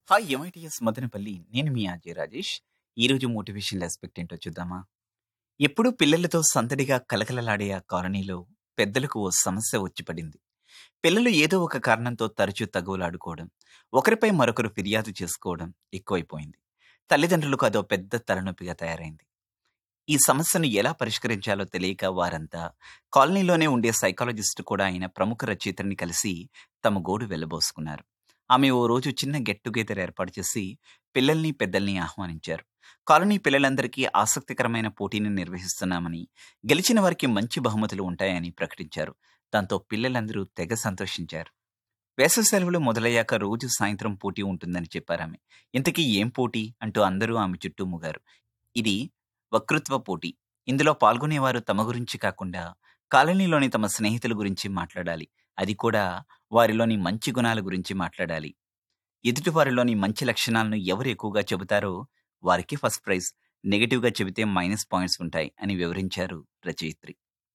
hi MITS Madanapalle నేను మీ RJ Rajesh ఈరోజు motivation aspect ఏంటో చూద్దామా ఎప్పుడూ పిల్లలతో సందడిగా కలకలలాడే ఆ కాలనీలో పెద్దలకు ఓ సమస్య వచ్చి పడింది పిల్లలు ఏదో ఒక కారణంతో తరచూ తగువలాడుకోవడం ఒకరిపై మరొకరు ఫిర్యాదు చేసుకోవడం ఎక్కువైపోయింది తల్లిదండ్రులకు అదో పెద్ద తలనొప్పిగా తయారైంది ఈ సమస్యను ఎలా పరిష్కరించాలో తెలియక వారంతా కాలనీలోనే ఉండే సైకాలజిస్ట్ కూడా అయిన ప్రముఖ రచయితని కలిసి తమ గోడు వెళ్ళబోసుకున్నారు ఆమె ఓ రోజు చిన్న గెట్ టుగెదర్ ఏర్పాటు చేసి పిల్లల్ని పెద్దల్ని ఆహ్వానించారు కాలనీ పిల్లలందరికీ ఆసక్తికరమైన పోటీని నిర్వహిస్తున్నామని గెలిచిన వారికి మంచి బహుమతులు ఉంటాయని ప్రకటించారు దాంతో పిల్లలందరూ తెగ సంతోషించారు వేసవి సెలవులు మొదలయ్యాక రోజు సాయంత్రం పోటీ ఉంటుందని చెప్పారామె ఇంతకీ ఏం పోటీ అంటూ అందరూ ఆమె చుట్టూ ముగారు ఇది వక్తృత్వ పోటీ ఇందులో పాల్గొనేవారు తమ గురించి కాకుండా కాలనీలోని తమ స్నేహితుల గురించి మాట్లాడాలి అది కూడా వారిలోని మంచి గుణాల గురించి మాట్లాడాలి ఎదుటి వారిలోని మంచి లక్షణాలను ఎవరు ఎక్కువగా చెబుతారో వారికి ఫస్ట్ ప్రైజ్ నెగటివ్గా చెబితే మైనస్ పాయింట్స్ ఉంటాయి అని వివరించారు రచయిత్రి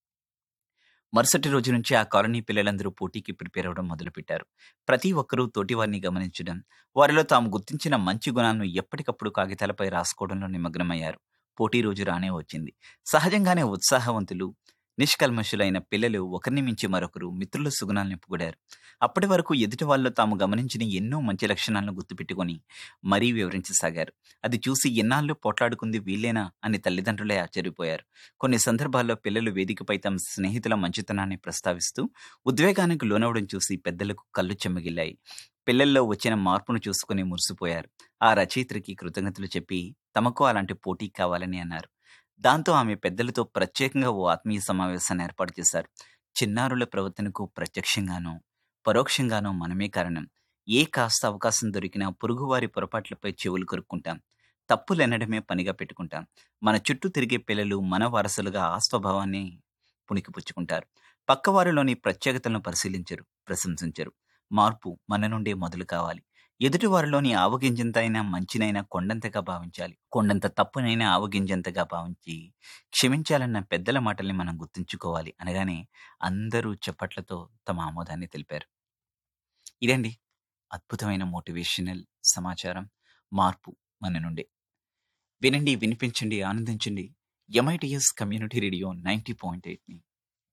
మరుసటి రోజు నుంచి ఆ కాలనీ పిల్లలందరూ పోటీకి ప్రిపేర్ అవ్వడం మొదలుపెట్టారు ప్రతి ఒక్కరూ తోటివారిని గమనించడం వారిలో తాము గుర్తించిన మంచి గుణాలను ఎప్పటికప్పుడు కాగితాలపై రాసుకోవడంలో నిమగ్నమయ్యారు పోటీ రోజు రానే వచ్చింది సహజంగానే ఉత్సాహవంతులు నిష్కల్మషులైన పిల్లలు ఒకరిని మించి మరొకరు మిత్రుల సుగుణాలను నింపుకొడారు అప్పటి వరకు ఎదుటి వాళ్ళు తాము గమనించిన ఎన్నో మంచి లక్షణాలను గుర్తుపెట్టుకొని మరీ వివరించసాగారు అది చూసి ఎన్నాళ్ళు పోట్లాడుకుంది వీళ్ళేనా అని తల్లిదండ్రులే ఆశ్చర్యపోయారు కొన్ని సందర్భాల్లో పిల్లలు వేదికపై తమ స్నేహితుల మంచితనాన్ని ప్రస్తావిస్తూ ఉద్వేగానికి లోనవడం చూసి పెద్దలకు కళ్ళు చెమ్మగిల్లాయి పిల్లల్లో వచ్చిన మార్పును చూసుకుని మురిసిపోయారు ఆ రచయిత్రికి కృతజ్ఞతలు చెప్పి తమకు అలాంటి పోటీ కావాలని అన్నారు దాంతో ఆమె పెద్దలతో ప్రత్యేకంగా ఓ ఆత్మీయ సమావేశాన్ని ఏర్పాటు చేశారు చిన్నారుల ప్రవర్తనకు ప్రత్యక్షంగానో పరోక్షంగానో మనమే కారణం ఏ కాస్త అవకాశం దొరికినా పొరుగువారి పొరపాట్లపై చెవులు కొరుక్కుంటాం తప్పులెనడమే పనిగా పెట్టుకుంటాం మన చుట్టూ తిరిగే పిల్లలు మన వారసులుగా ఆ స్వభావాన్ని పుణికిపుచ్చుకుంటారు పక్కవారిలోని ప్రత్యేకతలను పరిశీలించరు ప్రశంసించరు మార్పు మన నుండే మొదలు కావాలి ఎదుటి వారిలోని ఆవగింజంతైనా మంచినైనా కొండంతగా భావించాలి కొండంత తప్పునైనా ఆవగింజంతగా భావించి క్షమించాలన్న పెద్దల మాటల్ని మనం గుర్తుంచుకోవాలి అనగానే అందరూ చప్పట్లతో తమ ఆమోదాన్ని తెలిపారు ఇదండి అద్భుతమైన మోటివేషనల్ సమాచారం మార్పు మన నుండే వినండి వినిపించండి ఆనందించండి MITS community radio ninety point ఎయిట్ని